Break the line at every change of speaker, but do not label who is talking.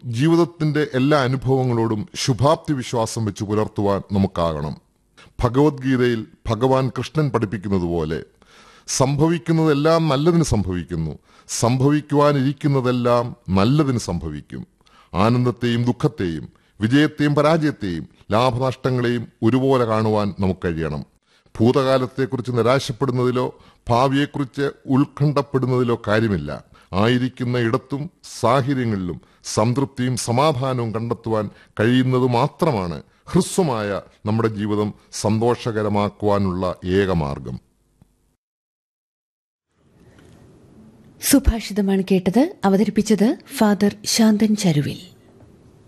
ജീവിതത്തിന്റെ എല്ലാ അനുഭവങ്ങളോടും ശുഭാപ്തി വിശ്വാസം വെച്ച് പുലർത്തുവാൻ നമുക്കാകണം ഭഗവത്ഗീതയിൽ ഭഗവാൻ കൃഷ്ണൻ പഠിപ്പിക്കുന്നത് പോലെ സംഭവിക്കുന്നതെല്ലാം നല്ലതിന് സംഭവിക്കുന്നു സംഭവിക്കുവാനിരിക്കുന്നതെല്ലാം നല്ലതിന് സംഭവിക്കും ആനന്ദത്തെയും ദുഃഖത്തെയും വിജയത്തെയും പരാജയത്തെയും ലാഭനഷ്ടങ്ങളെയും ഒരുപോലെ കാണുവാൻ നമുക്ക് കഴിയണം ഭൂതകാലത്തെക്കുറിച്ച് നിരാശപ്പെടുന്നതിലോ ഭാവിയെക്കുറിച്ച് ഉത്കണ്ഠപ്പെടുന്നതിലോ കാര്യമില്ല ആയിരിക്കുന്ന ഇടത്തും സാഹചര്യങ്ങളിലും സംതൃപ്തിയും സമാധാനവും കണ്ടെത്തുവാൻ കഴിയുന്നത് മാത്രമാണ് ഹ്രസ്വമായ നമ്മുടെ ജീവിതം സന്തോഷകരമാക്കുവാനുള്ള ഏക മാർഗം
സുഭാഷിതമാണ് കേട്ടത് അവതരിപ്പിച്ചത് ഫാദർ ശാന്തൻ ചരുവിൽ